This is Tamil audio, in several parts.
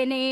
நே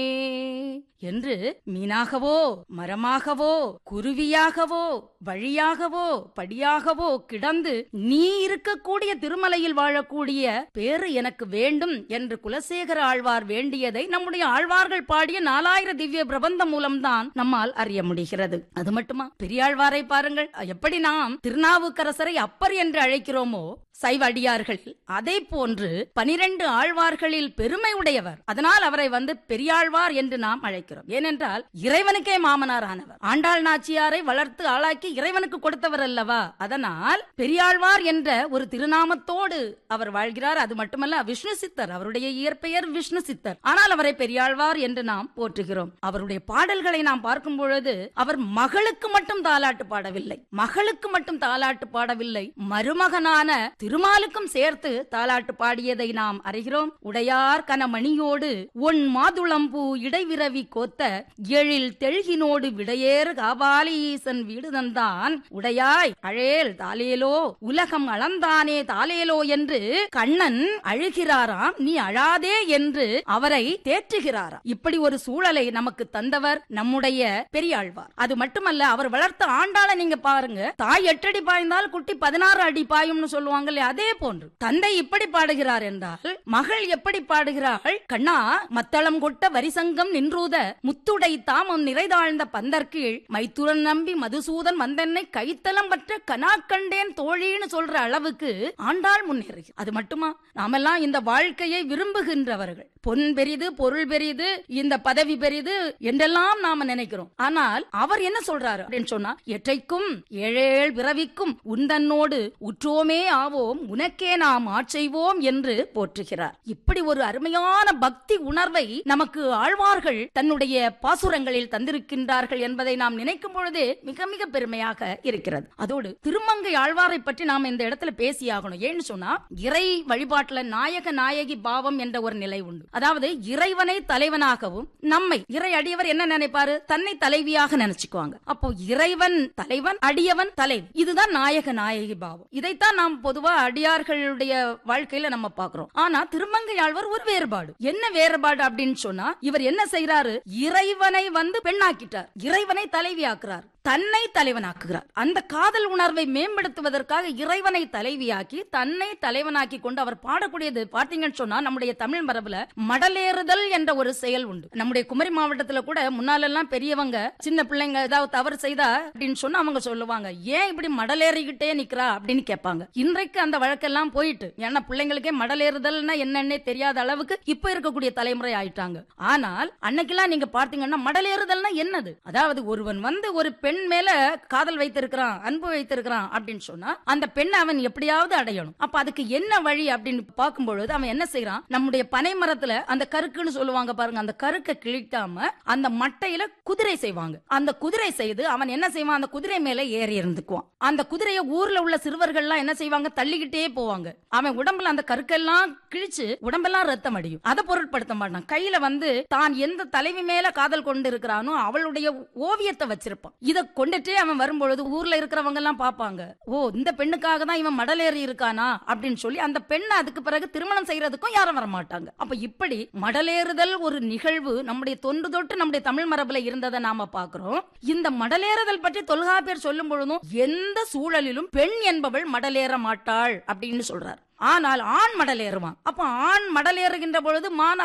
என்று மீனாகவோ மரமாகவோ குருவியாகவோ வழியாகவோ படியாகவோ கிடந்து நீ இருக்கக்கூடிய திருமலையில் வாழக்கூடிய பேரு எனக்கு வேண்டும் என்று குலசேகர ஆழ்வார் வேண்டியதை நம்முடைய ஆழ்வார்கள் பாடிய நாலாயிர திவ்ய பிரபந்தம் மூலம்தான் நம்மால் அறிய முடிகிறது அது மட்டுமா பெரியாழ்வாரை பாருங்கள் எப்படி நாம் திருநாவுக்கரசரை அப்பர் என்று அழைக்கிறோமோ சைவ அடியார்கள் அதே போன்று பனிரெண்டு ஆழ்வார்களில் பெருமை உடையவர் அதனால் அவரை வந்து பெரியாழ்வார் என்று நாம் அழைக்கிறோம் ஏனென்றால் இறைவனுக்கே மாமனார் ஆனவர் ஆண்டாள் நாச்சியாரை வளர்த்து ஆளாக்கி இறைவனுக்கு கொடுத்தவர் அல்லவா அதனால் பெரியாழ்வார் என்ற ஒரு திருநாமத்தோடு அவர் வாழ்கிறார் அது மட்டுமல்ல விஷ்ணு சித்தர் அவருடைய இயற்பெயர் விஷ்ணு சித்தர் ஆனால் அவரை பெரியாழ்வார் என்று நாம் போற்றுகிறோம் அவருடைய பாடல்களை நாம் பார்க்கும் பொழுது அவர் மகளுக்கு மட்டும் தாலாட்டு பாடவில்லை மகளுக்கு மட்டும் தாலாட்டு பாடவில்லை மருமகனான திருமாலுக்கும் சேர்த்து தாலாட்டு பாடியதை நாம் அறிகிறோம் உடையார் கனமணியோடு ஒன் மாதுளம்பூ இடைவிரவி கோத்த எழில் தெழுகினோடு விடையேறு காபாலி ஈசன் வீடு தந்தான் உடையாய் அழேல் தாலேலோ உலகம் அளந்தானே தாலேலோ என்று கண்ணன் அழுகிறாராம் நீ அழாதே என்று அவரை தேற்றுகிறாராம் இப்படி ஒரு சூழலை நமக்கு தந்தவர் நம்முடைய பெரியாழ்வார் அது மட்டுமல்ல அவர் வளர்த்த ஆண்டாள நீங்க பாருங்க தாய் எட்டடி பாய்ந்தால் குட்டி பதினாறு அடி பாயும்னு சொல்லுவாங்க இல்லையா அதே போன்று தந்தை இப்படி பாடுகிறார் என்றால் மகள் எப்படி பாடுகிறாள் கண்ணா மத்தளம் கொட்ட வரிசங்கம் நின்றூத முத்துடை தாமம் நிறைதாழ்ந்த பந்தற்கீழ் மைத்துரன் நம்பி மதுசூதன் வந்தென்னை கைத்தலம் பற்ற கனா கண்டேன் தோழின்னு சொல்ற அளவுக்கு ஆண்டாள் முன்னேறி அது மட்டுமா நாமெல்லாம் இந்த வாழ்க்கையை விரும்புகின்றவர்கள் பொன் பெரிது பொருள் பெரிது இந்த பதவி பெரிது என்றெல்லாம் நாம நினைக்கிறோம் ஆனால் அவர் என்ன சொல்றாரு அப்படின்னு சொன்னா எற்றைக்கும் ஏழேழ் பிறவிக்கும் உந்தன்னோடு உற்றோமே ஆவோம் உனக்கே நாம் ஆட்செய்வோம் என்று போற்றுகிறார் இப்படி ஒரு அருமையான பக்தி உணர்வை நமக்கு ஆழ்வார்கள் தன்னுடைய பாசுரங்களில் தந்திருக்கின்றார்கள் என்பதை நாம் நினைக்கும் பொழுதே மிக மிக பெருமையாக இருக்கிறது அதோடு திருமங்கை ஆழ்வாரை பற்றி நாம் இந்த இடத்துல பேசியாகணும் ஏன்னு சொன்னா இறை வழிபாட்டுல நாயக நாயகி பாவம் என்ற ஒரு நிலை உண்டு அதாவது இறைவனை தலைவனாகவும் நம்மை இறை அடியவர் என்ன நினைப்பாரு தன்னை தலைவியாக நினைச்சுக்குவாங்க அப்போ இறைவன் தலைவன் அடியவன் தலைவி இதுதான் நாயக நாயகி பாவம் இதைத்தான் நாம் பொதுவா அடியார்களுடைய வாழ்க்கையில நம்ம பாக்குறோம் ஆனா திருமங்கை ஆழ்வார் ஒரு வேறுபாடு என்ன வேறுபாடு அப்படின்னு சொன்னா இவர் என்ன செய்யறாரு இறைவனை வந்து பெண்ணாக்கிட்டார் இறைவனை தலைவியாக்குறார் தன்னை தலைவனாக்குகிறார் அந்த காதல் உணர்வை மேம்படுத்துவதற்காக இறைவனை தலைவியாக்கி தன்னை தலைவனாக்கி கொண்டு அவர் பாடக்கூடியது பாத்தீங்கன்னு சொன்னா நம்முடைய தமிழ் மரபுல மடலேறுதல் என்ற ஒரு செயல் உண்டு நம்முடைய குமரி மாவட்டத்துல கூட முன்னாலெல்லாம் பெரியவங்க சின்ன பிள்ளைங்க ஏதாவது தவறு செய்தா அப்படின்னு சொன்னா அவங்க சொல்லுவாங்க ஏன் இப்படி மடலேறிக்கிட்டே நிக்கிறா அப்படின்னு கேட்பாங்க இன்றைக்கு அந்த வழக்கெல்லாம் போயிட்டு ஏன்னா பிள்ளைங்களுக்கே மடலேறுதல்னா என்னன்னே தெரியாத அளவுக்கு இப்ப இருக்கக்கூடிய தலைமுறை ஆயிட்டாங்க ஆனால் அன்னைக்கெல்லாம் நீங்க பார்த்தீங்கன்னா மடலேறுதல்னா என்னது அதாவது ஒருவன் வந்து ஒரு பெண் மேல காதல் வைத்திருக்கிறான் அன்பு வைத்திருக்கிறான் அப்படின்னு சொன்னா அந்த பெண்ணை அவன் எப்படியாவது அடையணும் அப்ப அதுக்கு என்ன வழி அப்படின்னு பார்க்கும்பொழுது அவன் என்ன செய்யறான் நம்முடைய பனை மரத்துல அந்த கருக்குன்னு சொல்லுவாங்க பாருங்க அந்த கருக்கை கிழிக்காம அந்த மட்டையில குதிரை செய்வாங்க அந்த குதிரை செய்து அவன் என்ன செய்வான் அந்த குதிரை மேல ஏறி இருந்துக்குவான் அந்த குதிரையை ஊர்ல உள்ள சிறுவர்கள்லாம் என்ன செய்வாங்க தள்ளிக்கிட்டே போவாங்க அவன் உடம்புல அந்த கருக்கெல்லாம் கிழிச்சு உடம்பெல்லாம் ரத்தம் அடியும் அதை பொருட்படுத்த மாட்டான் கையில வந்து தான் எந்த தலைவி மேல காதல் கொண்டு இருக்கிறானோ அவளுடைய ஓவியத்தை வச்சிருப்பான் இத கொண்டுட்டே அவன் வரும்பொழுது ஊர்ல இருக்கிறவங்க எல்லாம் பாப்பாங்க ஓ இந்த பெண்ணுக்காக தான் இவன் மடலேறி இருக்கானா அப்படின்னு சொல்லி அந்த பெண்ணை அதுக்கு பிறகு திருமணம் செய்யறதுக்கும் யாரும் வர மாட்டாங்க அப்ப இப்படி மடலேறுதல் ஒரு நிகழ்வு நம்முடைய தொன்று தொட்டு நம்முடைய தமிழ் மரபுல இருந்ததை நாம பாக்குறோம் இந்த மடலேறுதல் பற்றி தொல்காப்பியர் சொல்லும் பொழுதும் எந்த சூழலிலும் பெண் என்பவள் மடலேற மாட்டாள் அப்படின்னு சொல்றார் ஆனால் ஆண் மடலேறுவான் அப்ப ஆண் மடலேறுகின்ற பொழுது மான